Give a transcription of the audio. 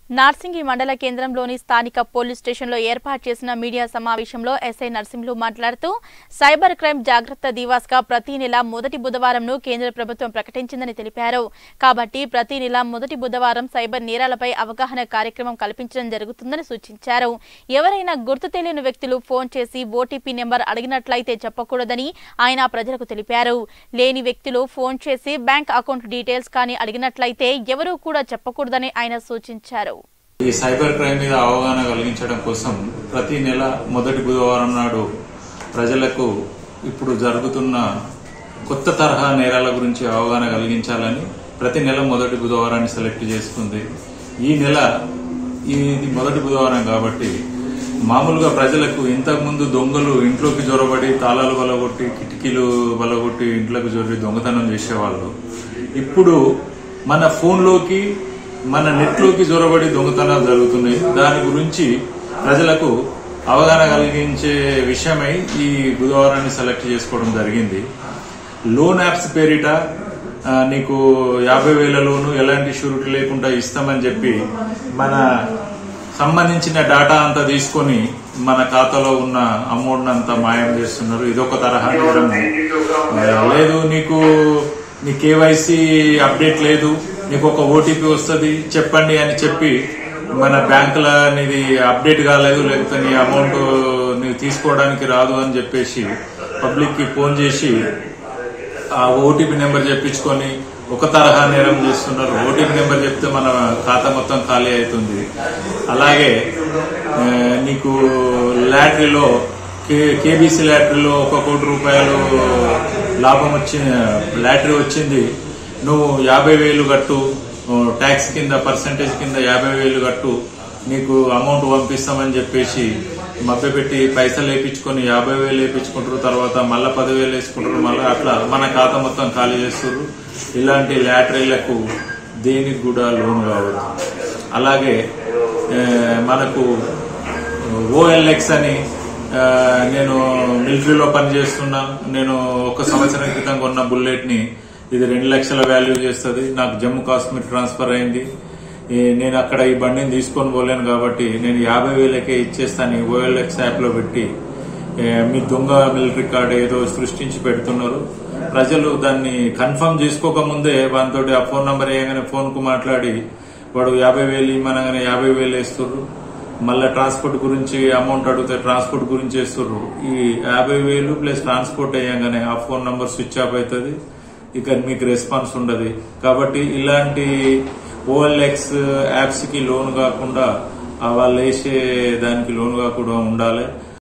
నార్సింగి మండల కేంద్రంలోని స్థానిక పోలీస్ స్టేషన్లో ఏర్పాటు చేసిన మీడియా సమావేశంలో ఎస్ఐ నరసింహులు మాట్లాడుతూ సైబర్ క్రైమ్ జాగ్రత్త దివాస్గా ప్రతి నెల మొదటి బుధవారంను కేంద్ర ప్రభుత్వం ప్రకటించిందని తెలిపారు కాబట్టి ప్రతి నెల మొదటి బుధవారం సైబర్ నేరాలపై అవగాహన కార్యక్రమం కల్పించడం జరుగుతుందని సూచించారు ఎవరైనా గుర్తు తెలియని వ్యక్తులు ఫోన్ చేసి ఓటీపీ నెంబర్ అడిగినట్లయితే చెప్పకూడదని ఆయన ప్రజలకు తెలిపారు లేని వ్యక్తులు ఫోన్ చేసి బ్యాంక్ అకౌంట్ డీటెయిల్స్ కానీ అడిగినట్లయితే ఎవరూ కూడా చెప్పకూడదని ఆయన సూచించారు ఈ సైబర్ క్రైమ్ మీద అవగాహన కలిగించడం కోసం ప్రతి నెల మొదటి బుధవారం నాడు ప్రజలకు ఇప్పుడు జరుగుతున్న కొత్త తరహా నేరాల గురించి అవగాహన కలిగించాలని ప్రతి నెల మొదటి బుధవారాన్ని సెలెక్ట్ చేసుకుంది ఈ నెల ఇది మొదటి బుధవారం కాబట్టి మామూలుగా ప్రజలకు ఇంతకుముందు దొంగలు ఇంట్లోకి జొరబడి తాళాలు బలగొట్టి కిటికీలు బలగొట్టి ఇంట్లోకి జొరి దొంగతనం చేసేవాళ్ళు ఇప్పుడు మన ఫోన్లోకి మన నెట్లోకి జొరబడి దొంగతనాలు జరుగుతున్నాయి దాని గురించి ప్రజలకు అవగాహన కలిగించే విషయమై ఈ బుధవారాన్ని సెలెక్ట్ చేసుకోవడం జరిగింది లోన్ యాప్స్ పేరిట ఆ, నీకు యాభై వేల లోను ఎలాంటి షూరిటీ లేకుండా ఇస్తామని చెప్పి మన సంబంధించిన డేటా అంతా తీసుకొని మన ఖాతాలో ఉన్న అమౌంట్ అంతా మాయం చేస్తున్నారు ఇదొక తరహా నేరం ఆ, లేదు నీకు నీ కేవైసీ అప్డేట్ లేదు నీకు ఒక ఓటీపీ వస్తుంది చెప్పండి అని చెప్పి మన బ్యాంకుల నీది అప్డేట్ కాలేదు లేకపోతే నీ అమౌంట్ నీవు తీసుకోవడానికి రాదు అని చెప్పేసి పబ్లిక్ కి ఫోన్ చేసి ఆ ఓటీపీ నెంబర్ చెప్పించుకొని ఒక తరహా నేరం చేస్తున్నారు ఓటీపీ నెంబర్ చెప్తే మన ఖాతా మొత్తం ఖాళీ అవుతుంది అలాగే ఆ, నీకు లాటరీలో కే- కేబీసీ లాటరీలో ఒక కోటి రూపాయలు లాభం వచ్చింది లాటరీ వచ్చింది నువ్వు యాభై వేలు కట్టు ట్యాక్స్ కింద పర్సంటేజ్ కింద యాభై వేలు కట్టు నీకు అమౌంట్ పంపిస్తామని చెప్పేసి మభ్యపెట్టి పైసలు వేయించుకొని యాభై వేలు వేయించుకుంటారు తర్వాత మళ్ళా పదివేలు వేసుకుంటారు మళ్ళీ అట్లా మన ఖాతా మొత్తం ఖాళీ చేస్తారు ఇలాంటి లాటరీలకు దేనికి కూడా లోన్ కావద్దు అలాగే ఆ, మనకు ఓఎల్ఎక్స్ అని ఆ, నేను మిలిటరీలో పనిచేస్తున్నా నేను ఒక సంవత్సరం క్రితం కొన్న బుల్లెట్ ని ఇది రెండు లక్షల వాల్యూ చేస్తుంది నాకు జమ్మూ కాశ్మీర్ ట్రాన్స్ఫర్ అయింది ఈ నేను అక్కడ ఈ బండిని తీసుకొని పోలేను కాబట్టి నేను యాభై వేలకే ఇచ్చేస్తాను ఓఎల్ఎక్స్ యాప్ లో పెట్టి ఏ, మీ దొంగ మిలిటరీ కార్డు ఏదో సృష్టించి పెడుతున్నారు ప్రజలు దాన్ని కన్ఫర్మ్ చేసుకోక ముందే వానితో ఆ ఫోన్ నంబర్ వేయగానే ఫోన్ కు మాట్లాడి వాడు యాభై వేలు ఇమ్మనగానే యాభై వేలు వేస్తుర్రు మళ్ళీ ట్రాన్స్పోర్ట్ గురించి అమౌంట్ అడిగితే ట్రాన్స్పోర్ట్ గురించి వేస్తుర్రు ఈ యాభై వేలు ప్లస్ ట్రాన్స్పోర్ట్ అయ్యాగానే ఆ ఫోన్ నంబర్ స్విచ్ ఆఫ్ అవుతుంది ఇక మీకు రెస్పాన్స్ ఉండదు కాబట్టి ఇలాంటి ఓఎల్ఎక్స్ యాప్స్ కి లోన్ కాకుండా ఆ వాళ్ళు వేసే దానికి లోన్ కాకుండా ఉండాలి